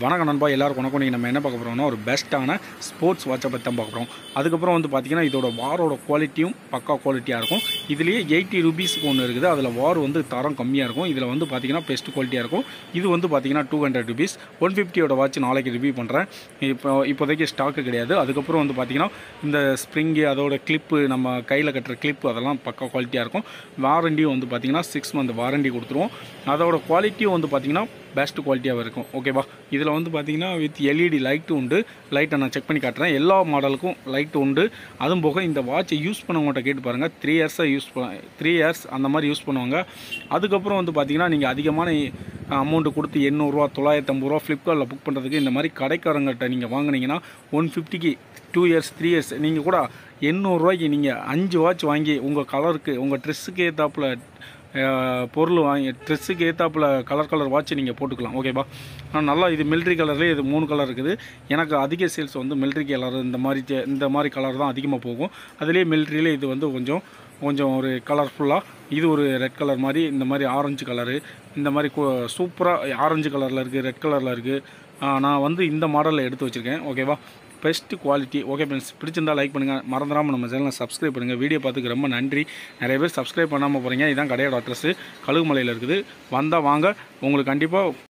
வணக்கம் நண்பா எல்லாருக்கும் வணக்கம் நீங்கள் நம்ம என்ன பார்க்க போகிறோம்னா ஒரு பெஸ்ட்டான ஸ்போர்ட்ஸ் வாட்சை பற்றி தான் பார்க்க போகிறோம் அதுக்கப்புறம் வந்து பார்த்தீங்கன்னா இதோட வாரோட குவாலிட்டியும் பக்கா குவாலிட்டியாக இருக்கும் இதுலேயே எயிட்டி ருபீஸ்க்கு ஒன்று இருக்குது அதில் வார் வந்து தரம் கம்மியாக இருக்கும் இதில் வந்து பார்த்தீங்கன்னா பெஸ்ட் குவாலிட்டியாக இருக்கும் இது வந்து பார்த்தீங்கன்னா டூ ஹண்ட்ரட் ருபீஸ் ஒன் ஃபிஃப்டியோட வாட்ச் நாளைக்கு ரிவ்யூ பண்ணுறேன் இப்போ இப்போதைக்கு ஸ்டாக்கு கிடையாது அதுக்கப்புறம் வந்து பார்த்தீங்கன்னா இந்த ஸ்ப்ரிங்கு அதோட கிளிப்பு நம்ம கையில் கட்டுற கிளிப்பு அதெல்லாம் பக்கா குவாலிட்டியாக இருக்கும் வாரண்டியும் வந்து பார்த்தீங்கன்னா சிக்ஸ் மந்த் வாரண்டி கொடுத்துருவோம் அதோட குவாலிட்டியும் வந்து பார்த்தீங்கன்னா பெஸ்ட் குவாலிட்டியாக இருக்கும் ஓகேவா இதில் வந்து பார்த்தீங்கன்னா வித் எல்இடி லைட்டு உண்டு லைட்டை நான் செக் பண்ணி காட்டுறேன் எல்லா மாடலுக்கும் லைட் உண்டு அதுவும் போக இந்த வாட்சை யூஸ் பண்ணவங்கள்ட்ட கேட்டு பாருங்கள் த்ரீ இயர்ஸாக யூஸ் பண்ண த்ரீ இயர்ஸ் அந்த மாதிரி யூஸ் பண்ணுவாங்க அதுக்கப்புறம் வந்து பார்த்தீங்கன்னா நீங்கள் அதிகமான அமௌண்ட்டு கொடுத்து எண்ணூறுரூவா தொள்ளாயிரத்தி ஐம்பது ரூபா ஃப்ளிப்கார்ட்டில் புக் பண்ணுறதுக்கு இந்த மாதிரி கடைக்காரங்கிட்ட நீங்கள் வாங்குனீங்கன்னா ஒன் ஃபிஃப்டிக்கு டூ இயர்ஸ் த்ரீ இயர்ஸ் நீங்கள் கூட எண்ணூறுரூவாய்க்கு நீங்கள் அஞ்சு வாட்ச் வாங்கி உங்கள் கலருக்கு உங்கள் ட்ரெஸ்ஸுக்கு ஏற்றாப்புல அஹ், பொருள் வாங்கி ட்ரெஸ்ஸுக்கு ஏற்றாப்புல கலர் கலர் வாட்ச் நீங்கள் போட்டுக்கலாம் ஓகேவா ஆனால் நல்லா இது மிலிட்ரி கலர்லேயே இது மூணு கலர் இருக்குது எனக்கு அதிக சேல்ஸ் வந்து மிலிட்ரி கலர் இந்த மாதிரி ஜெ- இந்த மாதிரி கலர் தான் அதிகமாக போகும் அதுலேயே மிலிட்ரியிலே இது வந்து கொஞ்சம் கொஞ்சம் ஒரு கலர்ஃபுல்லாக இது ஒரு ரெட் கலர் மாதிரி இந்த மாதிரி ஆரஞ்சு கலரு இந்த மாதிரி சூப்பராக ஆரஞ்சு கலரில் இருக்குது ரெட் கலரில் இருக்குது நான் வந்து இந்த மாடலில் எடுத்து வச்சுருக்கேன் ஓகேவா பெஸ்ட் குவாலிட்டி ஓகே ஃப்ரெண்ட்ஸ் பிடிச்சிருந்தா லைக் பண்ணுங்கள் மறந்துடாமல் நம்ம சேனலை சப்ஸ்கிரைப் பண்ணுங்கள் வீடியோ பார்த்துக்கு ரொம்ப நன்றி நிறைய பேர் சப்ஸ்கிரைப் பண்ணாமல் போகிறீங்க இதான் கடையோட அட்ரஸ் கழுகுமலையில் இருக்குது வந்தால் வாங்க உங்களுக்கு கண்டிப்பாக